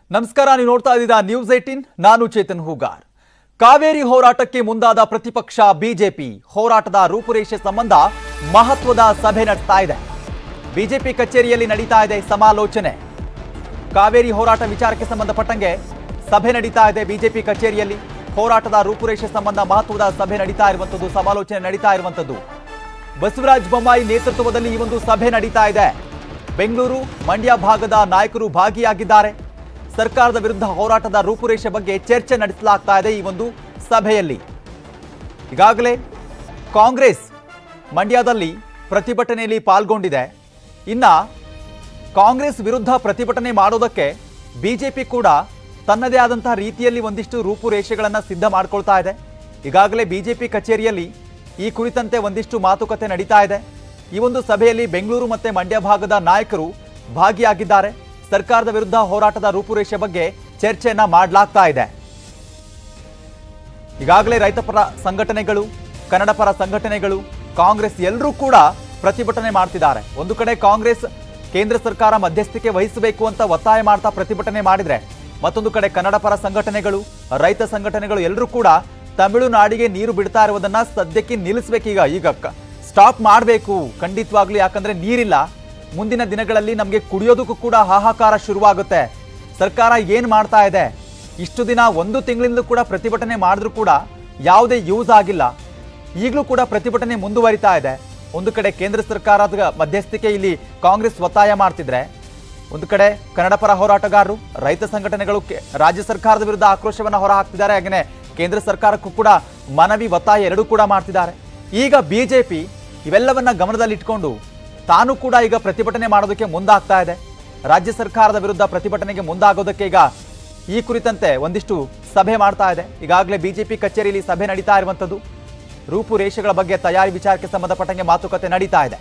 ನಮಸ್ಕಾರ ನೀವು ನೋಡ್ತಾ ಇದ್ದೀರಾ ನ್ಯೂಸ್ ಏಟೀನ್ ನಾನು ಚೇತನ್ ಹೂಗಾರ್ ಕಾವೇರಿ ಹೋರಾಟಕ್ಕೆ ಮುಂದಾದ ಪ್ರತಿಪಕ್ಷ ಬಿಜೆಪಿ ಹೋರಾಟದ ರೂಪುರೇಷೆ ಸಂಬಂಧ ಮಹತ್ವದ ಸಭೆ ನಡೆಸ್ತಾ ಇದೆ ಬಿಜೆಪಿ ಕಚೇರಿಯಲ್ಲಿ ನಡೀತಾ ಇದೆ ಸಮಾಲೋಚನೆ ಕಾವೇರಿ ಹೋರಾಟ ವಿಚಾರಕ್ಕೆ ಸಂಬಂಧಪಟ್ಟಂಗೆ ಸಭೆ ನಡೀತಾ ಇದೆ ಬಿಜೆಪಿ ಕಚೇರಿಯಲ್ಲಿ ಹೋರಾಟದ ರೂಪುರೇಷೆ ಸಂಬಂಧ ಮಹತ್ವದ ಸಭೆ ನಡೀತಾ ಇರುವಂತದ್ದು ಸಮಾಲೋಚನೆ ನಡೀತಾ ಇರುವಂತದ್ದು ಬಸವರಾಜ ಬೊಮ್ಮಾಯಿ ನೇತೃತ್ವದಲ್ಲಿ ಈ ಒಂದು ಸಭೆ ನಡೀತಾ ಇದೆ ಬೆಂಗಳೂರು ಮಂಡ್ಯ ಭಾಗದ ನಾಯಕರು ಭಾಗಿಯಾಗಿದ್ದಾರೆ ಸರ್ಕಾರದ ವಿರುದ್ಧ ಹೋರಾಟದ ರೂಪುರೇಷೆ ಬಗ್ಗೆ ಚರ್ಚೆ ನಡೆಸಲಾಗ್ತಾ ಇದೆ ಈ ಒಂದು ಸಭೆಯಲ್ಲಿ ಈಗಾಗಲೇ ಕಾಂಗ್ರೆಸ್ ಮಂಡ್ಯದಲ್ಲಿ ಪ್ರತಿಭಟನೆಯಲ್ಲಿ ಪಾಲ್ಗೊಂಡಿದೆ ಇನ್ನ ಕಾಂಗ್ರೆಸ್ ವಿರುದ್ಧ ಪ್ರತಿಭಟನೆ ಮಾಡೋದಕ್ಕೆ ಬಿಜೆಪಿ ಕೂಡ ತನ್ನದೇ ಆದಂತಹ ರೀತಿಯಲ್ಲಿ ಒಂದಿಷ್ಟು ರೂಪುರೇಷೆಗಳನ್ನು ಸಿದ್ಧ ಮಾಡ್ಕೊಳ್ತಾ ಇದೆ ಈಗಾಗಲೇ ಬಿಜೆಪಿ ಕಚೇರಿಯಲ್ಲಿ ಈ ಕುರಿತಂತೆ ಒಂದಿಷ್ಟು ಮಾತುಕತೆ ನಡೀತಾ ಇದೆ ಈ ಒಂದು ಸಭೆಯಲ್ಲಿ ಬೆಂಗಳೂರು ಮತ್ತೆ ಮಂಡ್ಯ ಭಾಗದ ನಾಯಕರು ಭಾಗಿಯಾಗಿದ್ದಾರೆ ಸರ್ಕಾರದ ವಿರುದ್ಧ ಹೋರಾಟದ ರೂಪುರೇಷೆ ಬಗ್ಗೆ ಚರ್ಚೆಯನ್ನ ಮಾಡಲಾಗ್ತಾ ಇದೆ ಈಗಾಗಲೇ ರೈತಪರ ಸಂಘಟನೆಗಳು ಕನ್ನಡ ಪರ ಸಂಘಟನೆಗಳು ಕಾಂಗ್ರೆಸ್ ಎಲ್ಲರೂ ಕೂಡ ಪ್ರತಿಭಟನೆ ಮಾಡ್ತಿದ್ದಾರೆ ಒಂದು ಕಡೆ ಕಾಂಗ್ರೆಸ್ ಕೇಂದ್ರ ಸರ್ಕಾರ ಮಧ್ಯಸ್ಥಿಕೆ ವಹಿಸಬೇಕು ಅಂತ ಒತ್ತಾಯ ಮಾಡ್ತಾ ಪ್ರತಿಭಟನೆ ಮಾಡಿದ್ರೆ ಮತ್ತೊಂದು ಕಡೆ ಕನ್ನಡ ಪರ ಸಂಘಟನೆಗಳು ರೈತ ಸಂಘಟನೆಗಳು ಎಲ್ಲರೂ ಕೂಡ ತಮಿಳುನಾಡಿಗೆ ನೀರು ಬಿಡ್ತಾ ಇರುವುದನ್ನ ಸದ್ಯಕ್ಕೆ ನಿಲ್ಲಿಸ್ಬೇಕೀಗ ಈಗ ಸ್ಟಾಪ್ ಮಾಡಬೇಕು ಖಂಡಿತವಾಗ್ಲೂ ಯಾಕಂದ್ರೆ ನೀರಿಲ್ಲ ಮುಂದಿನ ದಿನಗಳಲ್ಲಿ ನಮಗೆ ಕುಡಿಯೋದಕ್ಕೂ ಕೂಡ ಹಾಹಾಕಾರ ಶುರುವಾಗುತ್ತೆ ಸರ್ಕಾರ ಏನ್ ಮಾಡ್ತಾ ಇದೆ ಇಷ್ಟು ದಿನ ಒಂದು ತಿಂಗಳಿಂದಲೂ ಕೂಡ ಪ್ರತಿಭಟನೆ ಮಾಡಿದ್ರು ಕೂಡ ಯಾವುದೇ ಯೂಸ್ ಆಗಿಲ್ಲ ಈಗಲೂ ಕೂಡ ಪ್ರತಿಭಟನೆ ಮುಂದುವರಿತಾ ಇದೆ ಒಂದು ಕಡೆ ಕೇಂದ್ರ ಸರ್ಕಾರದ ಮಧ್ಯಸ್ಥಿಕೆ ಇಲ್ಲಿ ಕಾಂಗ್ರೆಸ್ ಒತ್ತಾಯ ಮಾಡ್ತಿದ್ರೆ ಒಂದು ಕಡೆ ಕನ್ನಡ ಪರ ಹೋರಾಟಗಾರರು ರೈತ ಸಂಘಟನೆಗಳು ಕೆ- ರಾಜ್ಯ ಸರ್ಕಾರದ ವಿರುದ್ಧ ಆಕ್ರೋಶವನ್ನ ಹೊರ ಹಾಕ್ತಿದ್ದಾರೆ ಹಾಗೆಯೇ ಕೇಂದ್ರ ಸರ್ಕಾರಕ್ಕೂ ಕೂಡ ಮನವಿ ಒತ್ತಾಯ ಎರಡೂ ಕೂಡ ಮಾಡ್ತಿದ್ದಾರೆ ಈಗ ಬಿಜೆಪಿ ಇವೆಲ್ಲವನ್ನ ಗಮನದಲ್ಲಿಟ್ಕೊಂಡು ತಾನು ಕೂಡ ಈಗ ಪ್ರತಿಭಟನೆ ಮಾಡೋದಕ್ಕೆ ಮುಂದಾಗ್ತಾ ಇದೆ ರಾಜ್ಯ ಸರ್ಕಾರದ ವಿರುದ್ಧ ಪ್ರತಿಭಟನೆಗೆ ಮುಂದಾಗೋದಕ್ಕೆ ಈಗ ಈ ಕುರಿತಂತೆ ಒಂದಿಷ್ಟು ಸಭೆ ಮಾಡ್ತಾ ಇದೆ ಈಗಾಗಲೇ ಬಿಜೆಪಿ ಕಚೇರಿಯಲ್ಲಿ ಸಭೆ ನಡೀತಾ ಇರುವಂತದ್ದು ರೂಪುರೇಷೆಗಳ ಬಗ್ಗೆ ತಯಾರಿ ವಿಚಾರಕ್ಕೆ ಸಂಬಂಧಪಟ್ಟಂಗೆ ಮಾತುಕತೆ ನಡೀತಾ ಇದೆ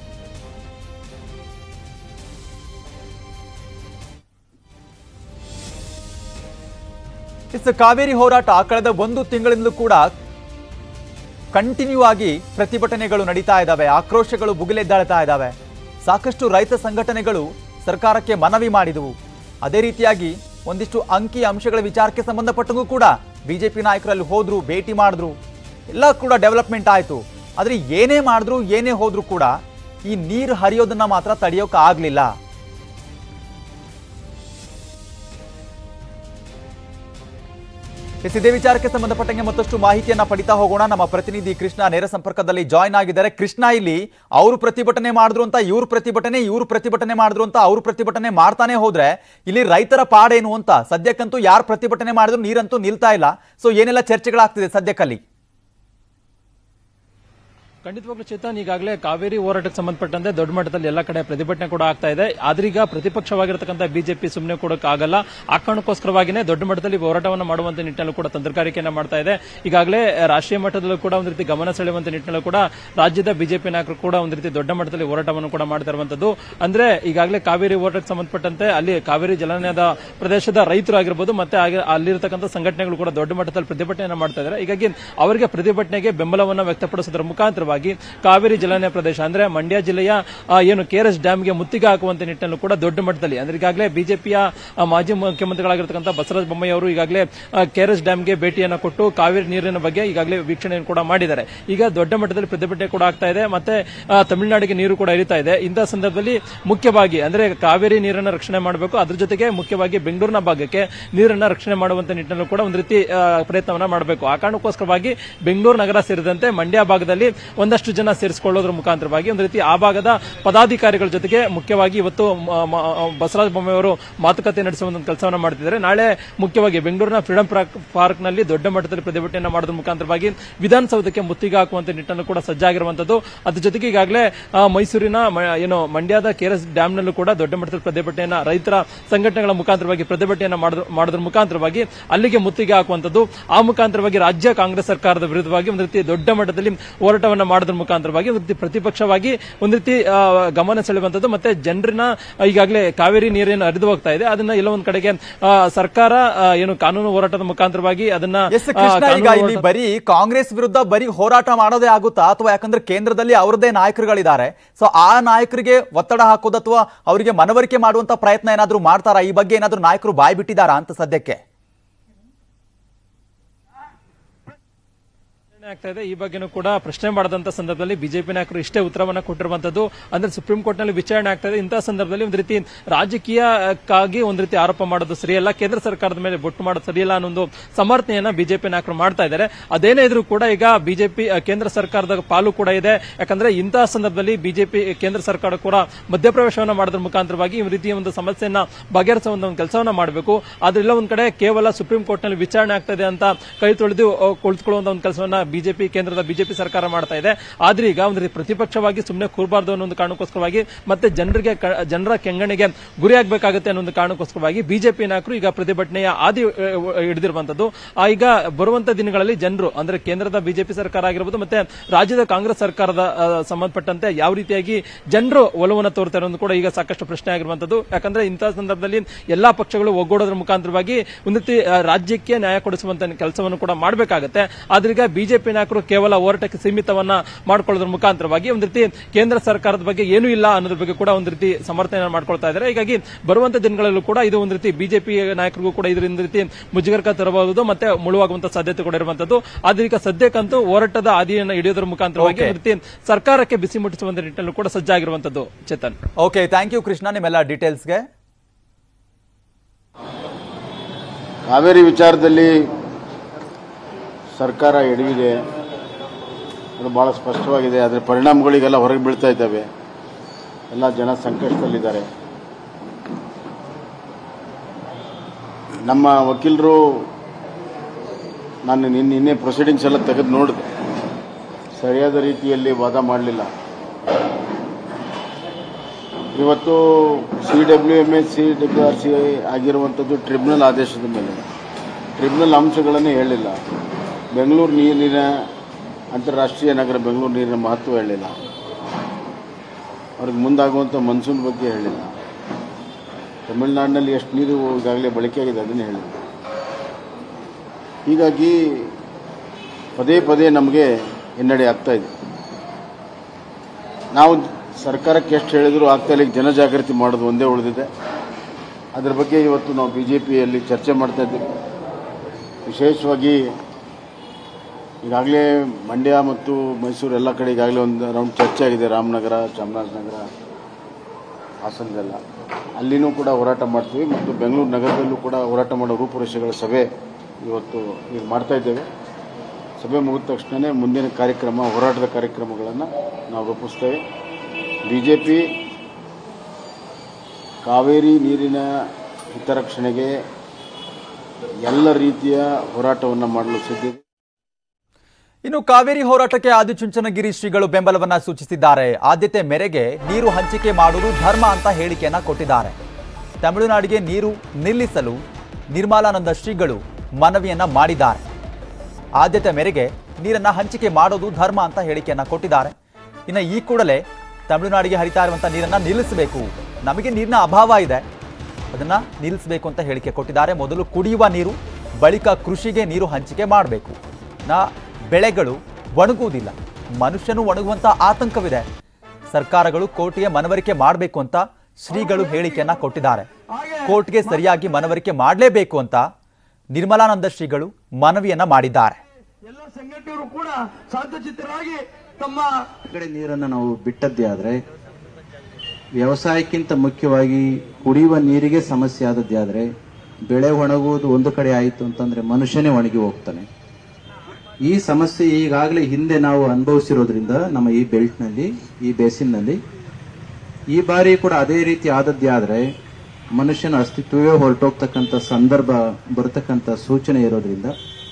ಇಸ್ ಕಾವೇರಿ ಹೋರಾಟ ಕಳೆದ ಒಂದು ತಿಂಗಳಿಂದಲೂ ಕೂಡ ಕಂಟಿನ್ಯೂ ಆಗಿ ಪ್ರತಿಭಟನೆಗಳು ನಡೀತಾ ಇದ್ದಾವೆ ಆಕ್ರೋಶಗಳು ಭುಗಿಲೆದ್ದಾಳ್ತಾ ಇದ್ದಾವೆ ಸಾಕಷ್ಟು ರೈತ ಸಂಘಟನೆಗಳು ಸರ್ಕಾರಕ್ಕೆ ಮನವಿ ಮಾಡಿದವು ಅದೇ ರೀತಿಯಾಗಿ ಒಂದಿಷ್ಟು ಅಂಕಿ ಅಂಶಗಳ ವಿಚಾರಕ್ಕೆ ಸಂಬಂಧಪಟ್ಟಂಗೂ ಕೂಡ ಬಿಜೆಪಿ ನಾಯಕರಲ್ಲಿ ಹೋದ್ರು ಭೇಟಿ ಮಾಡಿದ್ರು ಎಲ್ಲ ಕೂಡ ಡೆವಲಪ್ಮೆಂಟ್ ಆಯಿತು ಆದರೆ ಏನೇ ಮಾಡಿದ್ರು ಏನೇ ಹೋದ್ರು ಕೂಡ ಈ ನೀರು ಹರಿಯೋದನ್ನ ಮಾತ್ರ ತಡೆಯೋಕೆ ಆಗ್ಲಿಲ್ಲ ಎಸ್, ಇದೇ ವಿಚಾರಕ್ಕೆ ಸಂಬಂಧಪಟ್ಟಂಗೆ ಮತ್ತಷ್ಟು ಮಾಹಿತಿಯನ್ನ ಪಡಿತಾ ಹೋಗೋಣ ನಮ್ಮ ಪ್ರತಿನಿಧಿ ಕೃಷ್ಣ ನೇರ ಸಂಪರ್ಕದಲ್ಲಿ ಜಾಯ್ನ್ ಆಗಿದ್ದಾರೆ ಕೃಷ್ಣ ಇಲ್ಲಿ ಅವರು ಪ್ರತಿಭಟನೆ ಮಾಡಿದ್ರು ಅಂತ ಇವ್ರು ಪ್ರತಿಭಟನೆ ಇವ್ರು ಪ್ರತಿಭಟನೆ ಮಾಡಿದ್ರು ಅಂತ ಅವರು ಪ್ರತಿಭಟನೆ ಮಾಡ್ತಾನೆ ಹೋದ್ರೆ ಇಲ್ಲಿ ರೈತರ ಪಾಡೇನು ಅಂತ ಸದ್ಯಕ್ಕಂತೂ ಯಾರು ಪ್ರತಿಭಟನೆ ಮಾಡಿದ್ರು ನೀರಂತೂ ನಿಲ್ತಾ ಇಲ್ಲ ಸೊ ಏನೆಲ್ಲ ಚರ್ಚೆಗಳಾಗ್ತಿದೆ ಸದ್ಯಕ್ಕಲ್ಲಿ ಖಂಡಿತವಾಗ್ಲೂ ಚೇತನ್ ಈಗಾಗಲೇ ಕಾವೇರಿ ಹೋರಾಟಕ್ಕೆ ಸಂಬಂಧಪಟ್ಟಂತೆ ದೊಡ್ಡ ಮಟ್ಟದಲ್ಲಿ ಎಲ್ಲ ಕಡೆ ಪ್ರತಿಭಟನೆ ಕೂಡ ಆಗ್ತಾ ಇದೆ ಆದ್ರೀಗ ಪ್ರತಿಪಕ್ಷವಾಗಿರತಕ್ಕಂಥ ಬಿಜೆಪಿ ಸುಮ್ಮನೆ ಕೊಡೋಕ್ಕಾಗಲ್ಲ ಆ ಕಾರಣಕ್ಕೋಸ್ಕರವಾಗಿನೇ ದೊಡ್ಡ ಮಟ್ಟದಲ್ಲಿ ಹೋರಾಟವನ್ನು ಮಾಡುವಂತ ನಿಟ್ಟಿನಲ್ಲೂ ಕೂಡ ತಂತ್ರಗಾರಿಕೆಯನ್ನು ಮಾಡ್ತಾ ಇದೆ ಈಗಾಗಲೇ ರಾಷ್ಟ್ರೀಯ ಮಟ್ಟದಲ್ಲೂ ಕೂಡ ಒಂದು ರೀತಿ ಗಮನ ಸೆಳೆಯುವಂತ ನಿಟ್ಟಿನಲ್ಲೂ ಕೂಡ ರಾಜ್ಯದ ಬಿಜೆಪಿ ನಾಯಕರು ಕೂಡ ಒಂದು ರೀತಿ ದೊಡ್ಡ ಮಟ್ಟದಲ್ಲಿ ಹೋರಾಟವನ್ನು ಕೂಡ ಮಾಡ್ತಾ ಇರುವಂತದ್ದು ಅಂದ್ರೆ ಈಗಾಗಲೇ ಕಾವೇರಿ ಹೋರಾಟಕ್ಕೆ ಸಂಬಂಧಪಟ್ಟಂತೆ ಅಲ್ಲಿ ಕಾವೇರಿ ಜಲಾನಯದ ಪ್ರದೇಶದ ರೈತರು ಆಗಿರ್ಬೋದು ಮತ್ತೆ ಹಾಗೆ ಅಲ್ಲಿರತಕ್ಕಂಥ ಸಂಘಟನೆಗಳು ಕೂಡ ದೊಡ್ಡ ಮಟ್ಟದಲ್ಲಿ ಪ್ರತಿಭಟನೆಯನ್ನು ಮಾಡ್ತಾ ಇದ್ದಾರೆ ಹೀಗಾಗಿ ಅವರಿಗೆ ಪ್ರತಿಭಟನೆಗೆ ಬೆಂಬಲವನ್ನು ವ್ಯಕ್ತಪಡಿಸೋದ್ರ ಮುಖಾಂತರವಾಗಿ ಕಾವೇರಿ ಜಲಾನಯ ಪ್ರದೇಶ ಅಂದ್ರೆ ಮಂಡ್ಯ ಜಿಲ್ಲೆಯ ಆ, ಏನು ಕೆಆರ್ಎಸ್ ಡ್ಯಾಂಗೆ ಮುತ್ತಿಗೆ ಹಾಕುವಂತ ನಿಟ್ಟಿನಲ್ಲೂ ಕೂಡ ದೊಡ್ಡ ಮಟ್ಟದಲ್ಲಿ ಅಂದ್ರೆ ಈಗಾಗಲೇ ಬಿಜೆಪಿಯ ಮಾಜಿ ಮುಖ್ಯಮಂತ್ರಿಗಳಾಗಿರ್ತಕ್ಕಂಥ ಬಸವರಾಜ ಬೊಮ್ಮಾಯಿ ಅವರು ಈಗಾಗಲೇ ಕೆಆರ್ಎಸ್ ಡ್ಯಾಂಗೆ ಭೇಟಿಯನ್ನು ಕೊಟ್ಟು ಕಾವೇರಿ ನೀರಿನ ಬಗ್ಗೆ ಈಗಾಗಲೇ ವೀಕ್ಷಣೆಯನ್ನು ಕೂಡ ಮಾಡಿದ್ದಾರೆ ಈಗ ದೊಡ್ಡ ಮಟ್ಟದಲ್ಲಿ ಪ್ರತಿಭಟನೆ ಕೂಡ ಆಗ್ತಾ ಇದೆ ಮತ್ತೆ ಆ, ತಮಿಳುನಾಡಿಗೆ ನೀರು ಕೂಡ ಹರಿತಾ ಇದೆ ಇಂತಹ ಸಂದರ್ಭದಲ್ಲಿ ಮುಖ್ಯವಾಗಿ ಅಂದ್ರೆ ಕಾವೇರಿ ನೀರನ್ನು ರಕ್ಷಣೆ ಮಾಡಬೇಕು ಅದ್ರ ಜೊತೆಗೆ ಮುಖ್ಯವಾಗಿ ಬೆಂಗಳೂರಿನ ಭಾಗಕ್ಕೆ ನೀರನ್ನ ರಕ್ಷಣೆ ಮಾಡುವಂತ ನಿಟ್ಟಿನಲ್ಲೂ ಕೂಡ ಒಂದು ರೀತಿ ಆ, ಪ್ರಯತ್ನವನ್ನ ಮಾಡಬೇಕು ಆ ಕಾರಣಕ್ಕೋಸ್ಕರವಾಗಿ ಬೆಂಗಳೂರು ನಗರ ಸೇರಿದಂತೆ ಮಂಡ್ಯ ಭಾಗದಲ್ಲಿ ಒಂದಷ್ಟು ಜನ ಸೇರಿಸಿಕೊಳ್ಳೋದ್ರ ಮುಖಾಂತರವಾಗಿ ಒಂದು ರೀತಿ ಆ ಭಾಗದ ಪದಾಧಿಕಾರಿಗಳ ಜೊತೆಗೆ ಮುಖ್ಯವಾಗಿ ಇವತ್ತು ಮ- ಮ- ಬಸವರಾಜ ಬೊಮ್ಮಾಯಿ ಅವರು ಮಾತುಕತೆ ನಡೆಸುವ ಒಂದು ಕೆಲಸವನ್ನ ಮಾಡ್ತಿದ್ದಾರೆ ನಾಳೆ ಮುಖ್ಯವಾಗಿ ಬೆಂಗಳೂರಿನ ಫ್ರೀಡಂ ಪಾರ್ಕ್ ನಲ್ಲಿ ದೊಡ್ಡ ಮಟ್ಟದಲ್ಲಿ ಪ್ರತಿಭಟನೆ ಮಾಡೋದ್ರ ಮುಖಾಂತರವಾಗಿ ವಿಧಾನಸೌಧಕ್ಕೆ ಮುತ್ತಿಗೆ ಹಾಕುವಂತ ನಿಟ್ಟನ್ನು ಕೂಡ ಸಜ್ಜಾಗಿರುವಂತದ್ದು ಅದ್ರ ಜೊತೆಗೆ ಈಗಾಗಲೇ ಆ, ಮೈಸೂರಿನ ಮ- ಏನು ಮಂಡ್ಯದ ಕೆಆರ್ಎಸ್ ಡ್ಯಾಂನಲ್ಲೂ ಕೂಡ ದೊಡ್ಡ ಮಟ್ಟದಲ್ಲಿ ಪ್ರತಿಭಟನೆಯನ್ನ ರೈತರ ಸಂಘಟನೆಗಳ ಮುಖಾಂತರವಾಗಿ ಪ್ರತಿಭಟನೆಯನ್ನ ಮಾಡೋದ್ರ- ಮಾಡೋದ್ರ ಮುಖಾಂತರವಾಗಿ ಅಲ್ಲಿಗೆ ಮುತ್ತಿಗೆ ಹಾಕುವಂತದ್ದು ಆ ಮುಖಾಂತರವಾಗಿ ರಾಜ್ಯ ಕಾಂಗ್ರೆಸ್ ಸರ್ಕಾರದ ವಿರುದ್ಧವಾಗಿ ಒಂದು ರೀತಿ ದೊಡ್ಡ ಮಟ್ಟದಲ್ಲಿ ಹೋರಾಟವನ್ನ ಹೋರಾಟವನ್ನ ಮಾಡೋದ್ರ ಮುಖಾಂತರವಾಗಿ ಒಂದು ರೀತಿ ಪ್ರತಿಪಕ್ಷವಾಗಿ ಒಂದು ರೀತಿ ಆ, ಗಮನ ಸೆಳೆಯುವಂತದ್ದು ಮತ್ತೆ ಜನರನ್ನ ಈಗಾಗಲೇ ಕಾವೇರಿ ನೀರೇನು ಹರಿದು ಹೋಗ್ತಾ ಇದೆ ಅದನ್ನ ಎಲ್ಲ ಒಂದ್ ಕಡೆಗೆ ಆ, ಸರ್ಕಾರ ಆ, ಏನು ಕಾನೂನು ಹೋರಾಟದ ಮುಖಾಂತರವಾಗಿ ಅದನ್ನ ಎಸ್ ಆ, ಕೃಷ್ಣ ಈಗ ಕಾನೂನು ಇಲ್ಲಿ ಬರೀ ಕಾಂಗ್ರೆಸ್ ವಿರುದ್ಧ ಬರೀ ಹೋರಾಟ ಮಾಡೋದೇ ಆಗುತ್ತಾ ಅಥವಾ ಯಾಕಂದ್ರೆ ಕೇಂದ್ರದಲ್ಲಿ ಅವರದೇ ನಾಯಕರುಗಳಿದ್ದಾರೆ ಸೊ ಆ ನಾಯಕರಿಗೆ ಒತ್ತಡ ಹಾಕೋದು ಅಥವಾ ಅವರಿಗೆ ಮನವರಿಕೆ ಮಾಡುವಂತ ಪ್ರಯತ್ನ ಏನಾದ್ರೂ ಮಾಡ್ತಾರಾ ಈ ಬಗ್ಗೆ ಏನಾದ್ರೂ ನಾಯಕರು ಬಾಯ್ ಬಿಟ್ಟಿದ್ದಾರಾ ಅಂತ ಸದ್ಯಕ್ಕೆ ವಿಚಾರಣೆ ಆಗ್ತಾ ಇದೆ ಈ ಬಗ್ಗೆನೂ ಕೂಡ ಪ್ರಶ್ನೆ ಮಾಡದಂತ ಸಂದರ್ಭದಲ್ಲಿ ಬಿಜೆಪಿ ನಾಯಕರು ಇಷ್ಟೇ ಉತ್ತರವನ್ನ ಕೊಟ್ಟಿರುವಂತದ್ದು ಅಂದ್ರೆ ಸುಪ್ರೀಂ ಕೋರ್ಟ್ ನಲ್ಲಿ ವಿಚಾರಣೆ ಆಗ್ತಾ ಇದೆ ಇಂತಹ ಸಂದರ್ಭದಲ್ಲಿ ಒಂದು ರೀತಿ ರಾಜಕೀಯಕ್ಕಾಗಿ ಒಂದು ರೀತಿ ಆರೋಪ ಮಾಡೋದು ಸರಿಯಲ್ಲ ಕೇಂದ್ರ ಸರ್ಕಾರದ ಮೇಲೆ ಬೊಟ್ಟು ಮಾಡೋದು ಸರಿಯಲ್ಲ ಅನ್ನೋ ಒಂದು ಸಮರ್ಥನೆಯನ್ನ ಬಿಜೆಪಿ ನಾಯಕರು ಮಾಡ್ತಾ ಇದ್ದಾರೆ ಅದೇನೇ ಇದ್ರೂ ಕೂಡ ಈಗ ಬಿಜೆಪಿ ಕೇಂದ್ರ ಸರ್ಕಾರದ ಪಾಲು ಕೂಡ ಇದೆ ಯಾಕಂದ್ರೆ ಇಂತಹ ಸಂದರ್ಭದಲ್ಲಿ ಬಿಜೆಪಿ ಕೇಂದ್ರ ಸರ್ಕಾರ ಕೂಡ ಮಧ್ಯಪ್ರವೇಶವನ್ನ ಮಾಡೋದ್ರ ಮುಖಾಂತರವಾಗಿ ಈ ರೀತಿಯ ಒಂದು ಸಮಸ್ಯೆಯನ್ನ ಬಗೆಹರಿಸುವ ಒಂದು ಕೆಲಸವನ್ನ ಮಾಡಬೇಕು ಆದ್ರೆ ಇಲ್ಲ ಒಂದ್ ಕಡೆ ಕೇವಲ ಸುಪ್ರೀಂ ಕೋರ್ಟ್ ನಲ್ಲಿ ವಿಚಾರಣೆ ಆಗ್ತಾ ಇದೆ ಅಂತ ಕೈ ತೊಳೆದು ಅಹ್, ಕುಳಿತುಕೊಳ್ಳುವಂತ ಒಂದು ಕೆಲಸವನ್ನ ಬಿಜೆಪಿ ಕೇಂದ್ರದ ಬಿಜೆಪಿ ಸರ್ಕಾರ ಮಾಡ್ತಾ ಇದೆ ಆದ್ರೆ ಈಗ ಒಂದು ರೀತಿ ಪ್ರತಿಪಕ್ಷವಾಗಿ ಸುಮ್ಮನೆ ಕೂರಬಾರ್ದು ಅನ್ನೋ ಒಂದು ಕಾರಣಕ್ಕೋಸ್ಕರವಾಗಿ ಮತ್ತೆ ಜನರಿಗೆ ಕ- ಜನರ ಕೆಂಗಣಿಗೆ ಗುರಿಯಾಗಬೇಕಾಗುತ್ತೆ ಅನ್ನೋ ಒಂದು ಕಾರಣಕ್ಕೋಸ್ಕರವಾಗಿ ಬಿಜೆಪಿ ನಾಯಕರು ಈಗ ಪ್ರತಿಭಟನೆಯ ಆದಿ ಅಹ್, ಹಿಡಿದಿರುವಂತದ್ದು ಆ ಈಗ ಬರುವಂತ ದಿನಗಳಲ್ಲಿ ಜನರು ಅಂದ್ರೆ ಕೇಂದ್ರದ ಬಿಜೆಪಿ ಸರ್ಕಾರ ಆಗಿರ್ಬೋದು ಮತ್ತೆ ರಾಜ್ಯದ ಕಾಂಗ್ರೆಸ್ ಸರ್ಕಾರದ ಅಹ್, ಸಂಬಂಧಪಟ್ಟಂತೆ ಯಾವ ರೀತಿಯಾಗಿ ಜನರು ಒಲವನ್ನು ತೋರ್ತಾರೆ ಅನ್ನೋದು ಕೂಡ ಈಗ ಸಾಕಷ್ಟು ಪ್ರಶ್ನೆ ಆಗಿರುವಂತದ್ದು ಯಾಕಂದ್ರೆ ಇಂತಹ ಸಂದರ್ಭದಲ್ಲಿ ಎಲ್ಲಾ ಪಕ್ಷಗಳು ಒಗ್ಗೂಡೋದ್ರ ಮುಖಾಂತರವಾಗಿ ಒಂದು ರೀತಿ ಅಹ್, ರಾಜ್ಯಕ್ಕೆ ನ್ಯಾಯ ಕೊಡಿಸುವಂತ ಕೆಲಸವನ್ನು ಕೂಡ ಮಾಡಬೇಕಾಗುತ್ತೆ ಆದ್ರೆ ಈಗ ಬಿಜೆಪಿ ನಾಯಕರು ಕೇವಲ ಹೋರಾಟಕ್ಕೆ ಸೀಮಿತವನ್ನ ಮಾಡ್ಕೊಳ್ಳೋದ್ರ ಮುಖಾಂತರವಾಗಿ ಒಂದು ರೀತಿ ಕೇಂದ್ರ ಸರ್ಕಾರದ ಬಗ್ಗೆ ಏನೂ ಇಲ್ಲ ಅನ್ನೋದ್ರ ಬಗ್ಗೆ ಕೂಡ ಒಂದು ರೀತಿ ಸಮರ್ಥನೆ ಮಾಡ್ಕೊಳ್ತಾ ಇದ್ದಾರೆ ಹೀಗಾಗಿ ಬರುವಂತ ದಿನಗಳಲ್ಲೂ ಕೂಡ ಇದು ಒಂದು ರೀತಿ ಬಿಜೆಪಿ ನಾಯಕರಿಗೂ ಕೂಡ ಇದರಿಂದ ರೀತಿ ಮುಜುಗರಕ ತರಬಹುದು ಮತ್ತೆ ಮುಳುವಾಗುವಂತ ಸಾಧ್ಯತೆ ಕೂಡ ಇರುವಂತದ್ದು ಆದ್ರೆ ಈಗ ಸದ್ಯಕ್ಕಂತೂ ಹೋರಾಟದ ಹಾದಿಯನ್ನು ಹಿಡಿಯೋದ್ರ ಮುಖಾಂತರವಾಗಿ Okay. ಒಂದು ರೀತಿ ಸರ್ಕಾರಕ್ಕೆ ಬಿಸಿ ಮುಟ್ಟಿಸುವಂತ ನಿಟ್ಟಿನಲ್ಲೂ ಕೂಡ ಸಜ್ಜಾಗಿರುವಂತದ್ದು Chetan okay thank you Krishna ನಿಮ್ಮೆಲ್ಲ ಡೀಟೇಲ್ಸ್ಗೆ ಕಾವೇರಿ ವಿಚಾರದಲ್ಲಿ ಸರ್ಕಾರ ಎಡವಿದೆ ಅದು ಭಾಳ ಸ್ಪಷ್ಟವಾಗಿದೆ ಅದರ ಪರಿಣಾಮಗಳಿಗೆಲ್ಲ ಹೊರಗೆ ಬೀಳ್ತಾ ಇದ್ದಾವೆ ಎಲ್ಲ ಜನ ಸಂಕಷ್ಟದಲ್ಲಿದ್ದಾರೆ ನಮ್ಮ ವಕೀಲರು ನಾನು ನಿನ್ನೆ ನಿನ್ನೆ ಪ್ರೊಸೀಡಿಂಗ್ಸ್ ಎಲ್ಲ ತೆಗೆದು ನೋಡಿದೆ ಸರಿಯಾದ ರೀತಿಯಲ್ಲಿ ವಾದ ಮಾಡಲಿಲ್ಲ ಇವತ್ತು C W M S C W R C ಆಗಿರುವಂಥದ್ದು ಟ್ರಿಬ್ಯುನಲ್ ಆದೇಶದ ಮೇಲೆ ಟ್ರಿಬ್ಯುನಲ್ ಅಂಶಗಳನ್ನು ಹೇಳಿಲ್ಲ ಬೆಂಗಳೂರು ನೀರಿನ ಅಂತಾರಾಷ್ಟ್ರೀಯ ನಗರ ಬೆಂಗಳೂರು ನೀರಿನ ಮಹತ್ವ ಹೇಳಿಲ್ಲ ಅವ್ರಿಗೆ ಮುಂದಾಗುವಂಥ ಮನ್ಸೂನ್ ಬಗ್ಗೆ ಹೇಳಿಲ್ಲ ತಮಿಳುನಾಡಿನಲ್ಲಿ ಎಷ್ಟು ನೀರು ಈಗಾಗಲೇ ಬಳಕೆಯಾಗಿದೆ ಅದನ್ನು ಹೇಳಿಲ್ಲ ಹೀಗಾಗಿ ಪದೇ ಪದೇ ನಮಗೆ ಹಿನ್ನಡೆ ಆಗ್ತಾ ಇದೆ ನಾವು ಸರ್ಕಾರಕ್ಕೆ ಎಷ್ಟು ಹೇಳಿದ್ರು ಆಗ್ತಾ ಇಲ್ಲ ಈಗ ಜನಜಾಗೃತಿ ಮಾಡೋದು ಒಂದೇ ಉಳಿದಿದೆ ಅದ್ರ ಬಗ್ಗೆ ಇವತ್ತು ನಾವು ಬಿ ಜೆ ಪಿಯಲ್ಲಿ ಚರ್ಚೆ ಮಾಡ್ತಾ ಇದ್ದೀವಿ ವಿಶೇಷವಾಗಿ ಈಗಾಗಲೇ ಮಂಡ್ಯ ಮತ್ತು ಮೈಸೂರು ಎಲ್ಲ ಕಡೆ ಈಗಾಗಲೇ ಒಂದು ರೌಂಡ್ ಚರ್ಚೆ ಆಗಿದೆ ರಾಮನಗರ ಚಾಮರಾಜನಗರ ಹಾಸನದೆಲ್ಲ ಅಲ್ಲಿನೂ ಕೂಡ ಹೋರಾಟ ಮಾಡ್ತೀವಿ ಮತ್ತು ಬೆಂಗಳೂರು ನಗರದಲ್ಲೂ ಕೂಡ ಹೋರಾಟ ಮಾಡೋ ರೂಪುರೇಷೆಗಳ ಸಭೆ ಇವತ್ತು ಈಗ ಮಾಡ್ತಾ ಇದ್ದೇವೆ ಸಭೆ ಮುಗಿದ ತಕ್ಷಣವೇ ಮುಂದಿನ ಕಾರ್ಯಕ್ರಮ ಹೋರಾಟದ ಕಾರ್ಯಕ್ರಮಗಳನ್ನು ನಾವು ರೂಪಿಸ್ತೇವೆ ಬಿ ಜೆ ಪಿ ಕಾವೇರಿ ನೀರಿನ ಹಿತರಕ್ಷಣೆಗೆ ಎಲ್ಲ ರೀತಿಯ ಹೋರಾಟವನ್ನು ಮಾಡಲು ಸಿದ್ಧಿದೆ ಇನ್ನು ಕಾವೇರಿ ಹೋರಾಟಕ್ಕೆ ಆದಿಚುಂಚನಗಿರಿ ಶ್ರೀಗಳು ಬೆಂಬಲವನ್ನ ಸೂಚಿಸಿದ್ದಾರೆ ಆದ್ಯತೆ ಮೇರೆಗೆ ನೀರು ಹಂಚಿಕೆ ಮಾಡುವುದು ಧರ್ಮ ಅಂತ ಹೇಳಿಕೆಯನ್ನ ಕೊಟ್ಟಿದ್ದಾರೆ ತಮಿಳುನಾಡಿಗೆ ನೀರು ನಿಲ್ಲಿಸಲು ನಿರ್ಮಲಾನಂದ ಶ್ರೀಗಳು ಮನವಿಯನ್ನ ಮಾಡಿದ್ದಾರೆ ಆದ್ಯತೆ ಮೇರೆಗೆ ನೀರನ್ನ ಹಂಚಿಕೆ ಮಾಡೋದು ಧರ್ಮ ಅಂತ ಹೇಳಿಕೆಯನ್ನ ಕೊಟ್ಟಿದ್ದಾರೆ ಇನ್ನು ಈ ಕೂಡಲೇ ತಮಿಳುನಾಡಿಗೆ ಹರಿತಾ ಇರುವಂತಹ ನೀರನ್ನ ನಿಲ್ಲಿಸಬೇಕು ನಮಗೆ ನೀರಿನ ಅಭಾವ ಇದೆ ಅದನ್ನ ನಿಲ್ಲಿಸಬೇಕು ಅಂತ ಹೇಳಿಕೆ ಕೊಟ್ಟಿದ್ದಾರೆ ಮೊದಲು ಕುಡಿಯುವ ನೀರು ಬಳಿಕ ಕೃಷಿಗೆ ನೀರು ಹಂಚಿಕೆ ಮಾಡಬೇಕು ನಾ ಬೆಳೆಗಳು ಒಣಗುವುದಿಲ್ಲ ಮನುಷ್ಯನು ಒಣಗುವಂತ ಆತಂಕವಿದೆ ಸರ್ಕಾರಗಳು ಕೋರ್ಟ್ಗೆ ಮನವರಿಕೆ ಮಾಡಬೇಕು ಅಂತ ಶ್ರೀಗಳು ಹೇಳಿಕೆಯನ್ನ ಕೊಟ್ಟಿದ್ದಾರೆ ಕೋರ್ಟ್ಗೆ ಸರಿಯಾಗಿ ಮನವರಿಕೆ ಮಾಡಲೇಬೇಕು ಅಂತ ನಿರ್ಮಲಾನಂದ ಶ್ರೀಗಳು ಮನವಿಯನ್ನ ಮಾಡಿದ್ದಾರೆ ಎಲ್ಲ ಸಂಘಟನೆಯವರು ಕೂಡ ಶಾಂತಚಿತ್ತರಾಗಿ ತಮ್ಮ ಕಡೆ ನೀರನ್ನು ನಾವು ಬಿಟ್ಟದ್ದೇ ಆದರೆ ವ್ಯವಸಾಯಕ್ಕಿಂತ ಮುಖ್ಯವಾಗಿ ಕುಡಿಯುವ ನೀರಿಗೆ ಸಮಸ್ಯೆ ಆದದ್ದೇ ಆದರೆ ಬೆಳೆ ಒಣಗುವುದು ಒಂದು ಕಡೆ ಆಯಿತು ಅಂತಂದ್ರೆ ಮನುಷ್ಯನೇ ಒಣಗಿ ಹೋಗ್ತಾನೆ ಈ ಸಮಸ್ಯೆ ಈಗಾಗಲೇ ಹಿಂದೆ ನಾವು ಅನುಭವಿಸಿರೋದ್ರಿಂದ ನಮ್ಮ ಈ ಬೆಲ್ಟ್ನಲ್ಲಿ ಈ ಬೇಸಿನ್ನಲ್ಲಿ ಈ ಬಾರಿ ಕೂಡ ಅದೇ ರೀತಿ ಆದದ್ದೇ ಆದರೆ ಮನುಷ್ಯನ ಅಸ್ತಿತ್ವವೇ ಹೊರಟೋಗ್ತಕ್ಕಂಥ ಸಂದರ್ಭ ಬರತಕ್ಕಂಥ ಸೂಚನೆ ಇರೋದ್ರಿಂದ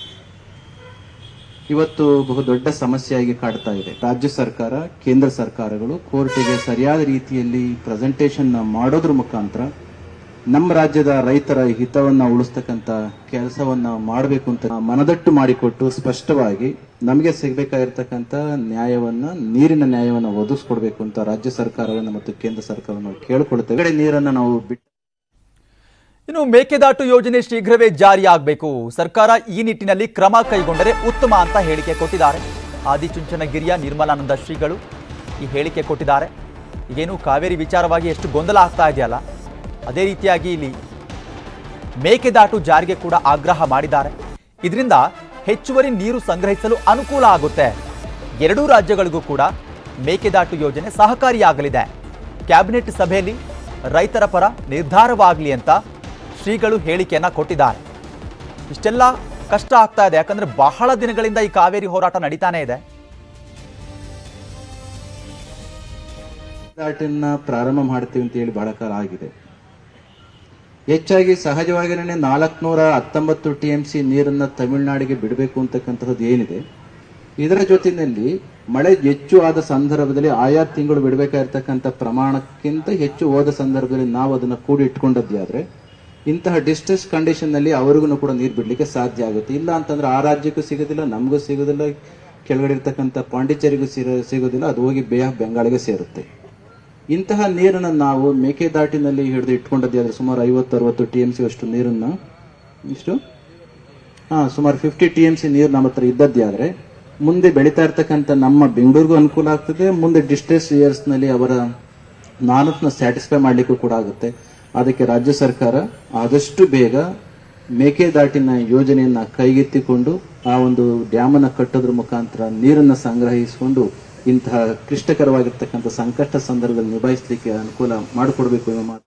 ಇವತ್ತು ಬಹುದೊಡ್ಡ ಸಮಸ್ಯೆಯಾಗಿ ಕಾಡ್ತಾ ಇದೆ ರಾಜ್ಯ ಸರ್ಕಾರ ಕೇಂದ್ರ ಸರ್ಕಾರಗಳು ಕೋರ್ಟಿಗೆ ಸರಿಯಾದ ರೀತಿಯಲ್ಲಿ ಪ್ರೆಸೆಂಟೇಷನ್ ಮಾಡೋದ್ರ ಮುಖಾಂತರ ನಮ್ಮ ರಾಜ್ಯದ ರೈತರ ಹಿತವನ್ನ ಉಳಿಸ್ತಕ್ಕಂತ ಕೆಲಸವನ್ನ ಮಾಡಬೇಕು ಅಂತ ಮನದಟ್ಟು ಮಾಡಿಕೊಟ್ಟು ಸ್ಪಷ್ಟವಾಗಿ ನಮಗೆ ಸಿಗಬೇಕಾಗಿರ್ತಕ್ಕಂಥ ನ್ಯಾಯವನ್ನ ನೀರಿನ ನ್ಯಾಯವನ್ನ ಒದಗಿಸ್ಕೊಡ್ಬೇಕು ಅಂತ ರಾಜ್ಯ ಸರ್ಕಾರವನ್ನ ಮತ್ತು ಕೇಂದ್ರ ಸರ್ಕಾರವನ್ನು ಕೇಳ್ಕೊಳ್ತೇವೆ ಈ ಕಡೆ ನೀರನ್ನ ನಾವು ಬಿಟ್ಟು ಇನ್ನು ಮೇಕೆದಾಟು ಯೋಜನೆ ಶೀಘ್ರವೇ ಜಾರಿಯಾಗಬೇಕು ಸರ್ಕಾರ ಈ ನಿಟ್ಟಿನಲ್ಲಿ ಕ್ರಮ ಕೈಗೊಂಡರೆ ಉತ್ತಮ ಅಂತ ಹೇಳಿಕೆ ಕೊಟ್ಟಿದ್ದಾರೆ ಆದಿಚುಂಚನಗಿರಿಯ ನಿರ್ಮಲಾನಂದ ಶ್ರೀಗಳು ಈ ಹೇಳಿಕೆ ಕೊಟ್ಟಿದ್ದಾರೆ ಈಗೇನು ಕಾವೇರಿ ವಿಚಾರವಾಗಿ ಎಷ್ಟು ಗೊಂದಲ ಆಗ್ತಾ ಇದೆಯಲ್ಲ ಅದೇ ರೀತಿಯಾಗಿ ಇಲ್ಲಿ ಮೇಕೆದಾಟು ಜಾರಿಗೆ ಕೂಡ ಆಗ್ರಹ ಮಾಡಿದ್ದಾರೆ ಇದರಿಂದ ಹೆಚ್ಚುವರಿ ನೀರು ಸಂಗ್ರಹಿಸಲು ಅನುಕೂಲ ಆಗುತ್ತೆ ಎರಡೂ ರಾಜ್ಯಗಳಿಗೂ ಕೂಡ ಮೇಕೆದಾಟು ಯೋಜನೆ ಸಹಕಾರಿಯಾಗಲಿದೆ ಕ್ಯಾಬಿನೆಟ್ ಸಭೆಯಲ್ಲಿ ರೈತರ ಪರ ನಿರ್ಧಾರವಾಗಲಿ ಅಂತ ಶ್ರೀಗಳು ಹೇಳಿಕೆಯನ್ನ ಕೊಟ್ಟಿದ್ದಾರೆ ಇಷ್ಟೆಲ್ಲ ಕಷ್ಟ ಆಗ್ತಾ ಇದೆ ಯಾಕಂದ್ರೆ ಬಹಳ ದಿನಗಳಿಂದ ಈ ಕಾವೇರಿ ಹೋರಾಟ ನಡೀತಾನೆ ಇದೆ ದಾಟನ್ನ ಪ್ರಾರಂಭ ಮಾಡ್ತೀವಿ ಅಂತ ಹೇಳಿ ಬಹಳ ಕಾಲ ಆಗಿದೆ ಹೆಚ್ಚಾಗಿ ಸಹಜವಾಗಿನೇ ನಾಲ್ಕುನೂರ ಹತ್ತೊಂಬತ್ತು ಟಿ ಎಂ ಸಿ ನೀರನ್ನ ತಮಿಳುನಾಡಿಗೆ ಬಿಡಬೇಕು ಅಂತಕ್ಕಂಥದ್ದು ಏನಿದೆ ಇದರ ಜೊತೆಯಲ್ಲಿ ಮಳೆ ಹೆಚ್ಚು ಆದ ಸಂದರ್ಭದಲ್ಲಿ ಆಯಾ ತಿಂಗಳು ಬಿಡಬೇಕಾಗಿರ್ತಕ್ಕಂಥ ಪ್ರಮಾಣಕ್ಕಿಂತ ಹೆಚ್ಚು ಹೋದ ಸಂದರ್ಭದಲ್ಲಿ ನಾವು ಅದನ್ನ ಕೂಡಿ ಇಟ್ಕೊಂಡದ್ದೇ ಆದ್ರೆ ಇಂತಹ ಡಿಸ್ಟ್ರೆಸ್ ಕಂಡೀಷನ್ ನಲ್ಲಿ ಅವ್ರಿಗೂ ಕೂಡ ನೀರು ಬಿಡ್ಲಿಕ್ಕೆ ಸಾಧ್ಯ ಆಗುತ್ತೆ ಇಲ್ಲ ಅಂತಂದ್ರೆ ಆ ರಾಜ್ಯಕ್ಕೂ ಸಿಗೋದಿಲ್ಲ ನಮಗೂ ಸಿಗೋದಿಲ್ಲ ಕೆಳಗಡೆ ಇರ್ತಕ್ಕಂಥ ಪಾಂಡಿಚೇರಿಗೂ ಸಿರ- ಸಿಗೋದಿಲ್ಲ ಅದು ಹೋಗಿ ಬೇ ಆಫ್ ಬೆಂಗಾಳಿಗೆ ಸೇರುತ್ತೆ ಇಂತಹ ನೀರನ್ನು ನಾವು ಮೇಕೆದಾಟಿನಲ್ಲಿ ಹಿಡಿದು ಇಟ್ಕೊಂಡದ್ದೇ ಆದ್ರೆ ಸುಮಾರು ಐವತ್ತು ಅರವತ್ತು ಟಿ ಎಂ ಸಿ ಅಷ್ಟು ನೀರನ್ನು ಇಷ್ಟು ಹಾ ಸುಮಾರು ಫಿಫ್ಟಿ ಟಿ ಎಂ ಸಿ ನೀರು ನಮ್ಮ ಹತ್ರ ಇದ್ದದ್ದೇ ಆದ್ರೆ ಮುಂದೆ ಬೆಳೀತಾ ಇರ್ತಕ್ಕಂಥ ನಮ್ಮ ಬೆಂಗಳೂರಿಗೂ ಅನುಕೂಲ ಆಗ್ತದೆ ಮುಂದೆ ಡಿಸ್ಟ್ರೆಸ್ ಇಯರ್ಸ್ ನಲ್ಲಿ ಅವರ ನಾನತ್ನ ಸ್ಯಾಟಿಸ್ಫೈ ಮಾಡ್ಲಿಕ್ಕೂ ಕೂಡ ಆಗುತ್ತೆ ಅದಕ್ಕೆ ರಾಜ್ಯ ಸರ್ಕಾರ ಆದಷ್ಟು ಬೇಗ ಮೇಕೆದಾಟಿನ ಯೋಜನೆಯನ್ನ ಕೈಗೆತ್ತಿಕೊಂಡು ಆ ಒಂದು ಡ್ಯಾಮ್ ಅನ್ನ ಕಟ್ಟೋದ್ರ ಮುಖಾಂತರ ನೀರನ್ನ ಸಂಗ್ರಹಿಸಿಕೊಂಡು ಇಂತಹ ಕ್ಲಿಷ್ಟಕರವಾಗಿರ್ತಕ್ಕಂಥ ಸಂಕಷ್ಟ ಸಂದರ್ಭದಲ್ಲಿ ನಿಭಾಯಿಸಲಿಕ್ಕೆ ಅನುಕೂಲ ಮಾಡಿಕೊಡ್ಬೇಕು ಎಂಬ ಮಾತು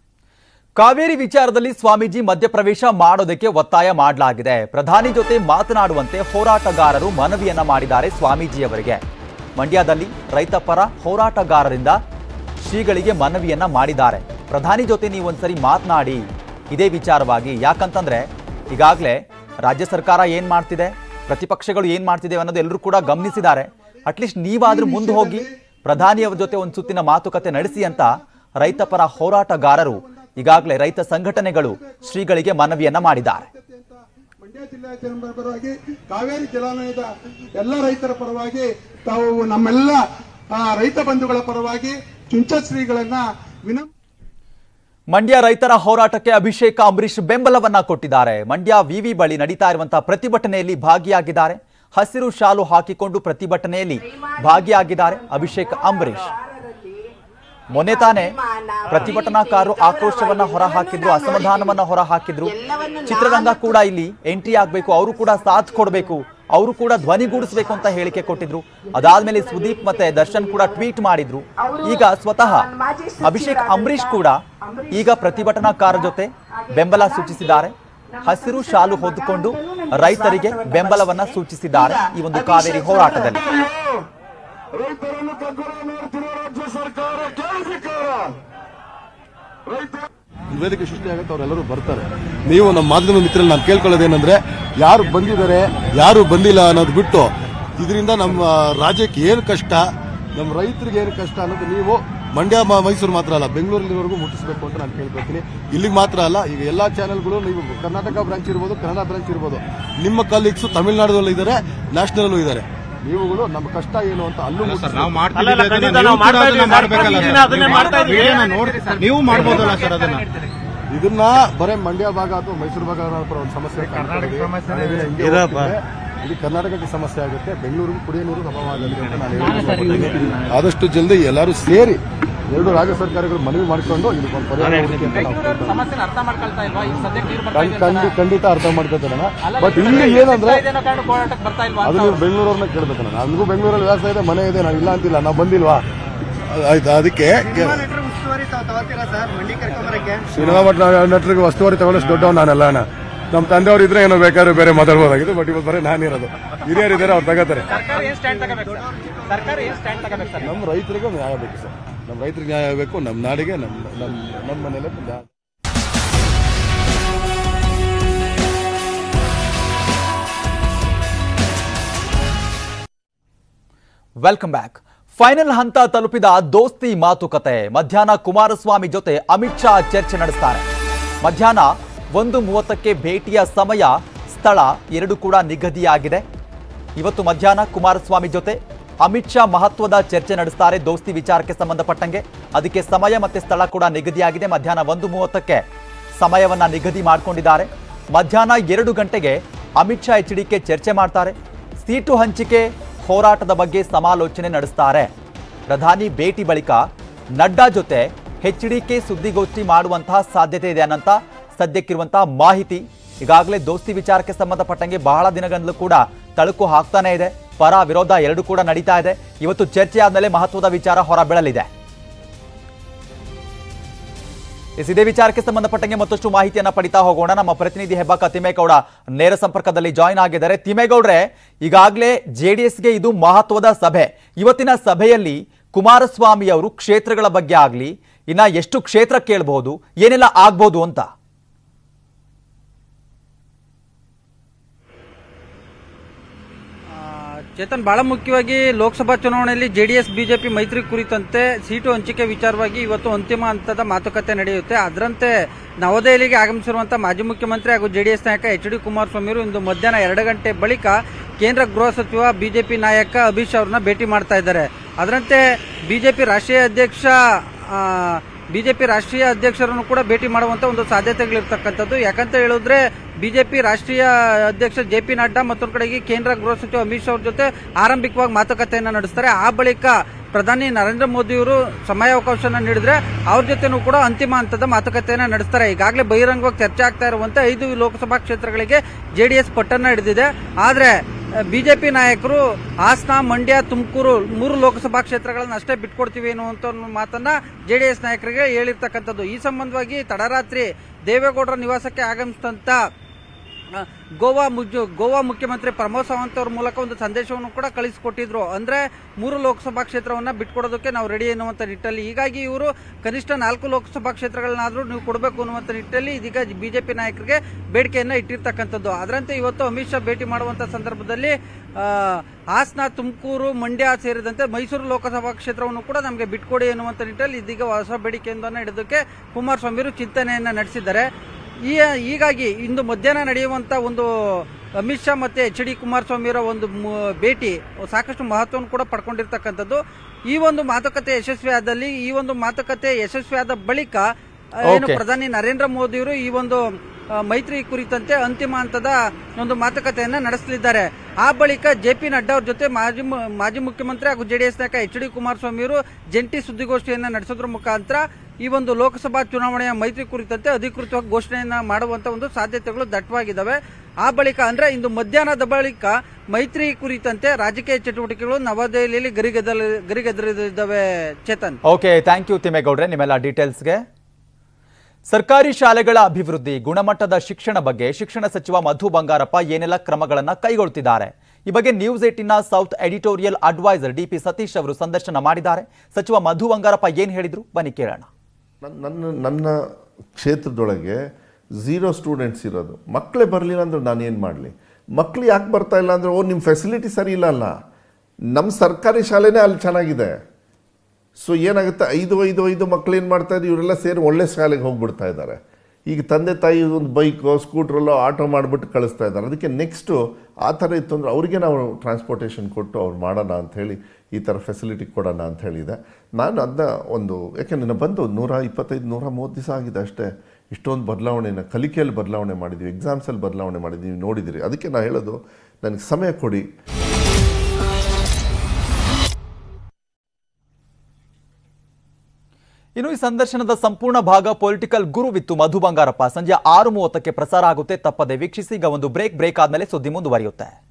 ಕಾವೇರಿ ವಿಚಾರದಲ್ಲಿ ಸ್ವಾಮೀಜಿ ಮಧ್ಯಪ್ರವೇಶ ಮಾಡೋದಕ್ಕೆ ಒತ್ತಾಯ ಮಾಡಲಾಗಿದೆ ಪ್ರಧಾನಿ ಜೊತೆ ಮಾತನಾಡುವಂತೆ ಹೋರಾಟಗಾರರು ಮನವಿಯನ್ನ ಮಾಡಿದ್ದಾರೆ ಸ್ವಾಮೀಜಿಯವರಿಗೆ ಮಂಡ್ಯದಲ್ಲಿ ರೈತ ಪರ ಹೋರಾಟಗಾರರಿಂದ ಶ್ರೀಗಳಿಗೆ ಮನವಿಯನ್ನ ಮಾಡಿದ್ದಾರೆ ಪ್ರಧಾನಿ ಜೊತೆ ನೀವು ಒಂದ್ಸರಿ ಮಾತನಾಡಿ ಇದೇ ವಿಚಾರವಾಗಿ ಯಾಕಂತಂದ್ರೆ ಈಗಾಗಲೇ ರಾಜ್ಯ ಸರ್ಕಾರ ಏನ್ ಮಾಡ್ತಿದೆ ಪ್ರತಿಪಕ್ಷಗಳು ಏನ್ ಮಾಡ್ತಿದೆ ಅನ್ನೋದು ಎಲ್ಲರೂ ಕೂಡ ಗಮನಿಸಿದ್ದಾರೆ ಅಟ್ಲೀಸ್ಟ್ ನೀವಾದ್ರೂ ಮುಂದೆ ಹೋಗಿ ಪ್ರಧಾನಿಯವರ ಜೊತೆ ಒಂದು ಸುತ್ತಿನ ಮಾತುಕತೆ ನಡೆಸಿ ಅಂತ ರೈತ ಪರ ಹೋರಾಟಗಾರರು ಈಗಾಗಲೇ ರೈತ ಸಂಘಟನೆಗಳು ಶ್ರೀಗಳಿಗೆ ಮನವಿಯನ್ನ ಮಾಡಿದ್ದಾರೆ ಮಂಡ್ಯ ಜಿಲ್ಲೆಯ ಜನರ ಪರವಾಗಿ ಕಾವೇರಿ ಜಲಾನಯದ ಎಲ್ಲ ರೈತರ ಪರವಾಗಿ ತಾವು ನಮ್ಮೆಲ್ಲ ಆ, ರೈತ ಬಂಧುಗಳ ಪರವಾಗಿ ಚುಂಚಶ್ರೀಗಳನ್ನ ವಿನಮ್ ಮಂಡ್ಯ ರೈತರ ಹೋರಾಟಕ್ಕೆ ಅಭಿಷೇಕ ಅಂಬರೀಶ್ ಬೆಂಬಲವನ್ನ ಕೊಟ್ಟಿದ್ದಾರೆ ಮಂಡ್ಯ ವಿವಿ ಬಳಿ ನಡೀತಾ ಇರುವಂತಹ ಪ್ರತಿಭಟನೆಯಲ್ಲಿ ಭಾಗಿಯಾಗಿದ್ದಾರೆ ಹಸಿರು ಶಾಲು ಹಾಕಿಕೊಂಡು ಪ್ರತಿಭಟನೆಯಲ್ಲಿ ಭಾಗಿಯಾಗಿದ್ದಾರೆ ಅಭಿಷೇಕ್ ಅಂಬರೀಶ್ ಮೊನ್ನೆ ತಾನೇ ಪ್ರತಿಭಟನಾಕಾರರು ಆಕ್ರೋಶವನ್ನ ಹೊರಹಾಕಿದ್ರು ಅಸಮಾಧಾನವನ್ನ ಹೊರಹಾಕಿದ್ರು ಚಿತ್ರರಂಗ ಕೂಡ ಇಲ್ಲಿ ಎಂಟ್ರಿ ಆಗ್ಬೇಕು ಅವರು ಕೂಡ ಸಾಥ್ ಕೊಡಬೇಕು ಅವರು ಕೂಡ ಧ್ವನಿಗೂಡಿಸಬೇಕು ಅಂತ ಹೇಳಿಕೆ ಕೊಟ್ಟಿದ್ರು ಅದಾದ್ಮೇಲೆ ಸುದೀಪ್ ಮತ್ತೆ ದರ್ಶನ್ ಕೂಡ ಟ್ವೀಟ್ ಮಾಡಿದ್ರು ಈಗ ಸ್ವತಃ ಅಭಿಷೇಕ್ ಅಂಬರೀಶ್ ಕೂಡ ಈಗ ಪ್ರತಿಭಟನಾಕಾರ ಜೊತೆ ಬೆಂಬಲ ಸೂಚಿಸಿದ್ದಾರೆ ಹಸಿರು ಶಾಲು ಹೊದ್ದುಕೊಂಡು ರೈತರಿಗೆ ಬೆಂಬಲವನ್ನ ಸೂಚಿಸಿದ್ದಾರೆ ಈ ಒಂದು ಕಾವೇರಿ ಹೋರಾಟದಲ್ಲಿ ರೈತರನ್ನು ಕಗ್ಗೊಲೆ ಮಾಡ್ತಿರುವ ರಾಜ್ಯ ಸರ್ಕಾರ ಕೇಳಿಸಿಕಾರ ರೈತ ವೇದಿಕೆ ಸೃಷ್ಟಿ ಆಗುತ್ತೆ ಅವರೆಲ್ಲರೂ ಬರ್ತಾರೆ ನೀವು ನಮ್ಮ ಮಾಧ್ಯಮ ಮಿತ್ರರಲ್ಲಿ ನಾನು ಕೇಳ್ಕೊಳ್ಳೋದೇನೆಂದ್ರೆ ಯಾರು ಬಂದಿದ್ದಾರೆ ಯಾರು ಬಂದಿಲ್ಲ ಅನ್ನೋದು ಬಿಟ್ಟು ಇದರಿಂದ ನಮ್ಮ ರಾಜ್ಯಕ್ಕೆ ಏನು ಕಷ್ಟ ನಮ್ಮ ರೈತರಿಗೆ ಏನು ಕಷ್ಟ ಅನ್ನೋದು ನೀವು ಮಂಡ್ಯ ಮ- ಮೈಸೂರು ಮಾತ್ರ ಅಲ್ಲ ಬೆಂಗಳೂರಿನವರೆಗೂ ಮುಟ್ಟಿಸಬೇಕು ಅಂತ ನಾನು ಕೇಳ್ಕೊತೀನಿ ಇಲ್ಲಿಗೆ ಮಾತ್ರ ಅಲ್ಲ ಈಗ ಎಲ್ಲಾ ಚಾನೆಲ್ಗಳು ನೀವು ಕರ್ನಾಟಕ ಬ್ರಾಂಚ್ ಇರ್ಬೋದು ಕನ್ನಡ ಬ್ರಾಂಚ್ ಇರ್ಬೋದು ನಿಮ್ಮ ಕಲೀಗ್ಸ್ ತಮಿಳುನಾಡಲ್ಲೂ ಇದ್ದಾರೆ ನ್ಯಾಷನಲ್ಲೂ ಇದ್ದಾರೆ ನೀವುಗಳು ನಮ್ಮ ಕಷ್ಟ ಏನು ಅಂತ ಅಲ್ಲೂ ಮುಟ್ಟಿಸ್ಬೇಕು. ನೀವು ಮಾಡ್ಬೋದಲ್ಲ ಸರ್ ಅದನ್ನ ಇದನ್ನ ಬರೇ ಮಂಡ್ಯ ಭಾಗ ಅಥವಾ ಮೈಸೂರು ಭಾಗ ಅನ್ನೋ ಒಂದು ಸಮಸ್ಯೆ ಕಾಣ್ಕೊಂಡಿದೆ. ಹಿಂಗೆ ಹೋಗ್ತಿದ್ರೆ ಇಡೀ ಕರ್ನಾಟಕಕ್ಕೆ ಸಮಸ್ಯೆ ಆಗುತ್ತೆ ಬೆಂಗಳೂರಿಗೂ ಕುಡಿಯೋ ನೀರು ಅಭಾವ ಆಗುತ್ತೆ ಅಂತ ನಾನು ಹೇಳ್ತೀನಿ. ಆದಷ್ಟು ಜಲ್ದಿ ಎಲ್ಲರೂ ಸೇರಿ ಎರಡು ರಾಜ್ಯ ಸರ್ಕಾರಗಳು ಮನವಿ ಮಾಡಿಕೊಂಡು ಇದಕ್ಕೆ ಒಂದು ಪರಿಹಾರ ಹುಡುಕಿ ಅಂತ ನಾವು ಕೇಳ್ಕೊಳ್ತೀವಿ. ಸಮಸ್ಯೆ ಅರ್ಥ ಮಾಡ್ಕೊಳ್ತಾ ಇಲ್ವಾ ಈಗ ಸದ್ಯಕ್ಕೆ ನೀರು ಬರ್ತಾ ಖಂಡ್- ಇದೆ ಖಂಡಿ- ಖಂಡಿತ ಅರ್ಥ ಮಾಡ್ಕೊತಾನೆ ಬಟ್ ಇಲ್ಲಿ ಏನಂದ್ರೆ ಕಾರಣ ಹೋರಾಟಕ್ಕೆ ಬರ್ತಾ ಇಲ್ವಾ ಅದು ನೀವು ಬೆಂಗಳೂರವ್ರನ್ನ ಕೇಳ್ಬೇಕು ನಾನು ನನಗೂ ಬೆಂಗಳೂರಲ್ಲಿ ವ್ಯವಸ್ಥೆ ಇದೆ ಮನೆ ಇದೆ ನಾನು ಇಲ್ಲ ಅಂತಿಲ್ಲ ನಾವು ಬಂದಿಲ್ವಾ ಆಯ್ತು ಅದಕ್ಕೆ ಸಿನಿಮಾ ಮಟ್ಟ ನಟರಿಗೆ ವಸ್ತುವರಿ ತಗೊಳ್ಳೋಷ್ಟು ದೊಡ್ಡವ್ ನಾನಲ್ಲ ಅಣ್ಣ ನಮ್ಮ ತಂದೆಯವ್ರು ಇದ್ರೆ ಏನೋ ಬೇಕಾದ್ರೆ ಬೇರೆ ಮಾತಾಡ್ಬೋದಾಗಿತ್ತು ಬಟ್ ಇವತ್ತು ಬರೀ ನಾನಿರೋದು ಹಿರಿಯರು ಇದ್ದಾರೆ ಅವ್ರು ತಗೋತಾರೆ ಸರ್ಕಾರ ಏನ್ ಸ್ಟ್ಯಾಂಡ್ ತಗೋಬೇಕು ಸರ್ ಸರ್ಕಾರ ಏನ್ ಸ್ಟ್ಯಾಂಡ್ ತಗೋಬೇಕು ಸರ್ ನಮ್ಮ ರೈತರಿಗೆ ನ್ಯಾಯ ಬೇಕು ಸರ್ ನಮ್ಮ ರೈತರಿಗೆ ನ್ಯಾಯ ಬೇಕು ನಮ್ಮ ನಾಡಿಗೆ ನಮ್ಮ ನಮ್ಮ ನಮ್ಮ ಮನೇಲಿ ನ್ಯಾಯ ವೆಲ್ಕಮ್ ಬ್ಯಾಕ್ ಫೈನಲ್ ಹಂತ ತಲುಪಿದ ದೋಸ್ತಿ ಮಾತುಕತೆ ಮಧ್ಯಾಹ್ನ ಕುಮಾರಸ್ವಾಮಿ ಜೊತೆ ಅಮಿತ್ ಶಾ ಚರ್ಚೆ ನಡೆಸ್ತಾರೆ ಮಧ್ಯಾಹ್ನ ಒಂದು ಮೂವತ್ತಕ್ಕೆ ಭೇಟಿಯ ಸಮಯ ಸ್ಥಳ ಎರಡು ಕೂಡ ನಿಗದಿಯಾಗಿದೆ ಇವತ್ತು ಮಧ್ಯಾಹ್ನ ಕುಮಾರಸ್ವಾಮಿ ಜೊತೆ ಅಮಿತ್ ಶಾ ಮಹತ್ವದ ಚರ್ಚೆ ನಡೆಸ್ತಾರೆ ದೋಸ್ತಿ ವಿಚಾರಕ್ಕೆ ಸಂಬಂಧಪಟ್ಟಂಗೆ ಅದಕ್ಕೆ ಸಮಯ ಮತ್ತೆ ಸ್ಥಳ ಕೂಡ ನಿಗದಿಯಾಗಿದೆ ಮಧ್ಯಾಹ್ನ ಒಂದು ಮೂವತ್ತಕ್ಕೆ ಸಮಯವನ್ನ ನಿಗದಿ ಮಾಡಿಕೊಂಡಿದ್ದಾರೆ ಮಧ್ಯಾಹ್ನ ಎರಡು ಗಂಟೆಗೆ ಅಮಿತ್ ಶಾ ಎಚ್ ಡಿಕೆ ಚರ್ಚೆ ಮಾಡ್ತಾರೆ ಸೀಟು ಹಂಚಿಕೆ ಹೋರಾಟದ ಬಗ್ಗೆ ಸಮಾಲೋಚನೆ ನಡೆಸ್ತಾರೆ ಪ್ರಧಾನಿ ಭೇಟಿ ಬಳಿಕ ನಡ್ಡಾ ಜೊತೆ ಎಚ್ಡಿಕೆ ಸುದ್ದಿಗೋಷ್ಠಿ ಮಾಡುವಂತಹ ಸಾಧ್ಯತೆ ಇದೆ ಅನ್ನಂತ ಸದ್ಯಕ್ಕಿರುವಂತಹ ಮಾಹಿತಿ ಈಗಾಗಲೇ ದೋಸ್ತಿ ವಿಚಾರಕ್ಕೆ ಸಂಬಂಧಪಟ್ಟಂಗೆ ಬಹಳ ದಿನಗಳಿಂದಲೂ ಕೂಡ ತಳುಕು ಹಾಕ್ತಾನೆ ಇದೆ ಪರ ವಿರೋಧ ಎರಡು ಕೂಡ ನಡೀತಾ ಇದೆ ಇವತ್ತು ಚರ್ಚೆ ಆದ್ಮೇಲೆ ಮಹತ್ವದ ವಿಚಾರ ಹೊರ ಬೀಳಲಿದೆ ಎಸ್, ಇದೇ ವಿಚಾರಕ್ಕೆ ಸಂಬಂಧಪಟ್ಟಂಗೆ ಮತ್ತಷ್ಟು ಮಾಹಿತಿಯನ್ನ ಪಡಿತಾ ಹೋಗೋಣ ನಮ್ಮ ಪ್ರತಿನಿಧಿ ಹೆಬ್ಬಾಕ ತಿಮ್ಮೇಗೌಡ ನೇರ ಸಂಪರ್ಕದಲ್ಲಿ ಜಾಯಿನ್ ಆಗಿದ್ದಾರೆ ತಿಮ್ಮೇಗೌಡ್ರೆ ಈಗಾಗಲೇ ಜೆಡಿಎಸ್ಗೆ ಇದು ಮಹತ್ವದ ಸಭೆ ಇವತ್ತಿನ ಸಭೆಯಲ್ಲಿ ಕುಮಾರಸ್ವಾಮಿ ಅವರು ಕ್ಷೇತ್ರಗಳ ಬಗ್ಗೆ ಆಗ್ಲಿ ಇನ್ನ ಎಷ್ಟು ಕ್ಷೇತ್ರ ಕೇಳಬಹುದು ಏನೆಲ್ಲ ಆಗ್ಬೋದು ಅಂತ ಆ, ಚೇತನ್ ಬಹಳ ಮುಖ್ಯವಾಗಿ ಲೋಕಸಭಾ ಚುನಾವಣೆಯಲ್ಲಿ ಜೆಡಿಎಸ್ ಬಿಜೆಪಿ ಮೈತ್ರಿ ಕುರಿತಂತೆ ಸೀಟು ಹಂಚಿಕೆ ವಿಚಾರವಾಗಿ ಇವತ್ತು ಅಂತಿಮ ಹಂತದ ಮಾತುಕತೆ ನಡೆಯುತ್ತೆ ಅದರಂತೆ ನವದೆಹಲಿಗೆ ಆಗಮಿಸಿರುವಂತಹ ಮಾಜಿ ಮುಖ್ಯಮಂತ್ರಿ ಹಾಗೂ ಜೆಡಿಎಸ್ ನಾಯಕ ಎಚ್ ಡಿ ಕುಮಾರಸ್ವಾಮಿ ಅವರು ಇಂದು ಮಧ್ಯಾಹ್ನ ಎರಡು ಗಂಟೆ ಬಳಿಕ ಕೇಂದ್ರ ಗೃಹ ಸಚಿವ ಬಿಜೆಪಿ ನಾಯಕ ಅಮಿತ್ ಶಾ ಅವರನ್ನ ಭೇಟಿ ಮಾಡ್ತಾ ಇದ್ದಾರೆ ಅದರಂತೆ ಬಿಜೆಪಿ ರಾಷ್ಟ್ರೀಯ ಅಧ್ಯಕ್ಷ ಆ, ಬಿಜೆಪಿ ರಾಷ್ಟ್ರೀಯ ಅಧ್ಯಕ್ಷರನ್ನು ಕೂಡ ಭೇಟಿ ಮಾಡುವಂತ ಒಂದು ಸಾಧ್ಯತೆಗಳಿರ್ತಕ್ಕಂಥದ್ದು ಯಾಕಂತ ಹೇಳಿದ್ರೆ ಬಿಜೆಪಿ ರಾಷ್ಟ್ರೀಯ ಅಧ್ಯಕ್ಷ ಜೆ ಪಿ ನಡ್ಡಾ ಮತ್ತೊಂದು ಕಡೆಗೆ ಕೇಂದ್ರ ಗೃಹ ಸಚಿವ ಅಮಿತ್ ಶಾ ಅವ್ರ ಜೊತೆ ಆರಂಭಿಕವಾಗಿ ಮಾತುಕತೆಯನ್ನ ನಡೆಸ್ತಾರೆ ಆ ಬಳಿಕ ಪ್ರಧಾನಿ ನರೇಂದ್ರ ಮೋದಿಯವರು ಸಮಯಾವಕಾಶನ ನೀಡಿದ್ರೆ ಅವ್ರ ಜೊತೆನೂ ಕೂಡ ಅಂತಿಮ ಹಂತದ ಮಾತುಕತೆಯನ್ನ ನಡೆಸ್ತಾರೆ ಈಗಾಗಲೇ ಬಹಿರಂಗವಾಗಿ ಚರ್ಚೆ ಆಗ್ತಾ ಇರುವಂತೆ ಐದು ಲೋಕಸಭಾ ಕ್ಷೇತ್ರಗಳಿಗೆ ಜೆಡಿಎಸ್ ಪಟ್ಟನ್ನ ಹಿಡಿದಿದೆ ಆದ್ರೆ ಬಿಜೆಪಿ ನಾಯಕರು ಹಾಸನ ಮಂಡ್ಯ ತುಮಕೂರು ಮೂರು ಲೋಕಸಭಾ ಕ್ಷೇತ್ರಗಳನ್ನ ಅಷ್ಟೇ ಬಿಟ್ಕೊಡ್ತೀವಿ ಅನ್ನುವಂತ ಒಂದು ಮಾತನ್ನ ಜೆಡಿಎಸ್ ನಾಯಕರಿಗೆ ಹೇಳಿರ್ತಕ್ಕಂಥದ್ದು ಈ ಸಂಬಂಧವಾಗಿ ತಡರಾತ್ರಿ ದೇವೇಗೌಡರ ನಿವಾಸಕ್ಕೆ ಆಗಮಿಸಿದಂತ ಆ, ಗೋವಾ ಮುಜ್ ಗೋವಾ ಮುಖ್ಯಮಂತ್ರಿ ಪ್ರಮೋದ್ ಸಾವಂತ್ ಅವ್ರ ಮೂಲಕ ಒಂದು ಸಂದೇಶವನ್ನು ಕೂಡ ಕಳಿಸಿಕೊಟ್ಟಿದ್ರು ಅಂದ್ರೆ ಮೂರು ಲೋಕಸಭಾ ಕ್ಷೇತ್ರವನ್ನ ಬಿಟ್ಕೊಡೋದಕ್ಕೆ ನಾವು ರೆಡಿ ಎನ್ನುವಂತ ನಿಟ್ಟಲ್ಲಿ ಹೀಗಾಗಿ ಇವರು ಕನಿಷ್ಠ ನಾಲ್ಕು ಲೋಕಸಭಾ ಕ್ಷೇತ್ರಗಳನ್ನಾದ್ರೂ ನೀವು ಕೊಡಬೇಕು ಅನ್ನುವಂತ ನಿಟ್ಟಲ್ಲಿ ಇದೀಗ ಬಿಜೆಪಿ ನಾಯಕರಿಗೆ ಬೇಡಿಕೆಯನ್ನ ಇಟ್ಟಿರ್ತಕ್ಕಂಥದ್ದು ಅದರಂತೆ ಇವತ್ತು ಅಮಿತ್ ಶಾ ಭೇಟಿ ಮಾಡುವಂತ ಸಂದರ್ಭದಲ್ಲಿ ಆ, ಹಾಸನ ತುಮಕೂರು ಮಂಡ್ಯ ಸೇರಿದಂತೆ ಮೈಸೂರು ಲೋಕಸಭಾ ಕ್ಷೇತ್ರವನ್ನು ಕೂಡ ನಮಗೆ ಬಿಟ್ಕೊಡಿ ಎನ್ನುವಂತ ನಿಟ್ಟಲ್ಲಿ ಇದೀಗ ಹೊಸ ಬೇಡಿಕೆಯೊಂದನ್ನು ಹಿಡಿದಕ್ಕೆ ಕುಮಾರಸ್ವಾಮಿ ಅವರು ಚಿಂತನೆಯನ್ನ ನಡೆಸಿದ್ದಾರೆ ಈ ಹೀಗಾಗಿ ಇಂದು ಮಧ್ಯಾಹ್ನ ನಡೆಯುವಂತ ಒಂದು ಅಮಿತ್ ಶಾ ಮತ್ತೆ ಎಚ್ ಡಿ ಕುಮಾರಸ್ವಾಮಿಯವರ ಒಂದು ಮು- ಭೇಟಿ ಸಾಕಷ್ಟು ಮಹತ್ವವನ್ನು ಕೂಡ ಪಡ್ಕೊಂಡಿರ್ತಕ್ಕಂಥದ್ದು ಈ ಒಂದು ಮಾತುಕತೆ ಯಶಸ್ವಿ ಆದಲ್ಲಿ ಈ ಒಂದು ಮಾತುಕತೆ ಯಶಸ್ವಿ ಆದ ಬಳಿಕ ಆ, ಏನು Okay. ಪ್ರಧಾನಿ ನರೇಂದ್ರ ಮೋದಿಯವರು ಈ ಒಂದು ಆ, ಮೈತ್ರಿ ಕುರಿತಂತೆ ಅಂತಿಮ ಹಂತದ ಒಂದು ಮಾತುಕತೆಯನ್ನ ನಡೆಸಲಿದ್ದಾರೆ ಆ ಬಳಿಕ ಜೆ ಪಿ ನಡ್ಡಾ ಅವ್ರ ಜೊತೆ ಮಾಜಿ ಮು- ಮಾಜಿ ಮುಖ್ಯಮಂತ್ರಿ ಹಾಗೂ ಜೆಡಿಎಸ್ ನಾಯಕ ಎಚ್ ಡಿ ಕುಮಾರಸ್ವಾಮಿ ಅವರು ಜಂಟಿ ಸುದ್ದಿಗೋಷ್ಠಿಯನ್ನ ನಡೆಸೋದ್ರ ಮುಖಾಂತರ ಈ ಒಂದು ಲೋಕಸಭಾ ಚುನಾವಣೆಯ ಮೈತ್ರಿ ಕುರಿತಂತೆ ಅಧಿಕೃತವಾಗಿ ಘೋಷಣೆಯನ್ನ ಮಾಡುವಂತ ಒಂದು ಸಾಧ್ಯತೆಗಳು ದಟ್ಟವಾಗಿದ್ದಾವೆ ಆ ಬಳಿಕ ಅಂದ್ರೆ ಇಂದು ಮಧ್ಯಾಹ್ನದ ಬಳಿಕ ಮೈತ್ರಿ ಕುರಿತಂತೆ ರಾಜಕೀಯ ಚಟುವಟಿಕೆಗಳು ನವದೆಹಲಿಯಲ್ಲಿ ಗರಿಗೆದಲ್ ಗರಿಗೆದರಿದ್ದಾವೆ ಚೇತನ್ ಓಕೆ ಥ್ಯಾಂಕ್ ಯು ತಿಮ್ಮೇಗೌಡ್ರೆ ನಿಮ್ಮೆಲ್ಲ ಡೀಟೇಲ್ಸ್ಗೆ ಸರ್ಕಾರಿ ಶಾಲೆಗಳ ಅಭಿವೃದ್ಧಿ ಗುಣಮಟ್ಟದ ಶಿಕ್ಷಣ ಬಗ್ಗೆ ಶಿಕ್ಷಣ ಸಚಿವ ಮಧು ಬಂಗಾರಪ್ಪ ಏನೆಲ್ಲ ಕ್ರಮಗಳನ್ನ ಕೈಗೊಳ್ಳುತ್ತಿದ್ದಾರೆ ಈ ಬಗ್ಗೆ ನ್ಯೂಸ್ ಏಟಿನ south editorial adviser DP Satish ಅವರು ಸಂದರ್ಶನ ಮಾಡಿದ್ದಾರೆ ಸಚಿವ ಮಧು ಬಂಗಾರಪ್ಪ ಏನ್ ಹೇಳಿದ್ರು ಬನ್ನಿ ಕೇಳೋಣ ನನ್ನ ನನ್ನ ನನ್ನ ಕ್ಷೇತ್ರದೊಳಗೆ ಝೀರೋ ಸ್ಟೂಡೆಂಟ್ಸ್ ಇರೋದು ಮಕ್ಕಳೇ ಬರಲಿಲ್ಲ ಅಂದ್ರೆ ನಾನು ಏನು ಮಾಡಲಿ ಮಕ್ಕಳು ಯಾಕೆ ಬರ್ತಾ ಇಲ್ಲ ಅಂದರೆ ಓ ನಿಮ್ಮ ಫೆಸಿಲಿಟಿ ಸರಿ ಇಲ್ಲ ಅಲ್ಲ ನಮ್ಮ ಸರ್ಕಾರಿ ಶಾಲೆನೇ ಅಲ್ಲಿ ಚೆನ್ನಾಗಿದೆ ಸೊ ಏನಾಗುತ್ತೆ ಐದು ಐದು ಐದು ಮಕ್ಳು ಏನು ಮಾಡ್ತಾ ಇದ್ದಾರೆ ಇವರೆಲ್ಲ ಸೇರಿ ಒಳ್ಳೆ ಶಾಲೆಗೆ ಹೋಗ್ಬಿಡ್ತಾ ಇದ್ದಾರೆ ಈಗ ತಂದೆ ತಾಯಿ ಒಂದು ಬೈಕೋ ಸ್ಕೂಟ್ರಲ್ಲೋ ಆಟೋ ಮಾಡಿಬಿಟ್ಟು ಕಳಿಸ್ತಾ ಇದ್ದಾರೆ ಅದಕ್ಕೆ ನೆಕ್ಸ್ಟು ಆ ಥರ ಇತ್ತು ಅಂದರೆ ಅವ್ರಿಗೆ ನಾವು ಟ್ರಾನ್ಸ್ಪೋರ್ಟೇಷನ್ ಕೊಟ್ಟು ಅವ್ರು ಮಾಡೋಣ ಅಂಥೇಳಿ ಈ ಥರ ಫೆಸಿಲಿಟಿ ಕೊಡೋಣ ಅಂತ ಹೇಳಿದೆ ನಾನು ಅದನ್ನ ಒಂದು ಯಾಕೆಂದ್ರೆ ನಾನು ಬಂದು ನೂರ ಇಪ್ಪತ್ತೈದು ನೂರ ಮೂವತ್ತು ದಿವಸ ಆಗಿದೆ ಅಷ್ಟೇ ಇಷ್ಟೊಂದು ಬದಲಾವಣೆನ ಕಲಿಕೆಯಲ್ಲಿ ಬದಲಾವಣೆ ಮಾಡಿದ್ದೀವಿ ಎಕ್ಸಾಮ್ಸಲ್ಲಿ ಬದಲಾವಣೆ ಮಾಡಿದ್ದೀವಿ ನೋಡಿದ್ದೀರಿ ಅದಕ್ಕೆ ನಾನು ಹೇಳೋದು ನನಗೆ ಸಮಯ ಕೊಡಿ ಇನ್ನು ಈ ಸಂದರ್ಶನದ ಸಂಪೂರ್ಣ ಭಾಗ ಪೊಲಿಟಿಕಲ್ ಗುರುವಿತ್ತು ಮಧು ಬಂಗಾರಪ್ಪ ಸಂಜೆ ಆರು ಮೂವತ್ತಕ್ಕೆ ಪ್ರಸಾರ ಆಗುತ್ತೆ ತಪ್ಪದೆ ವೀಕ್ಷಿಸಿ ಈಗ ಒಂದು ಬ್ರೇಕ್ ಬ್ರೇಕ್ ಆದ್ಮೇಲೆ ಸುದ್ದಿ ಮುಂದುವರಿಯುತ್ತೆ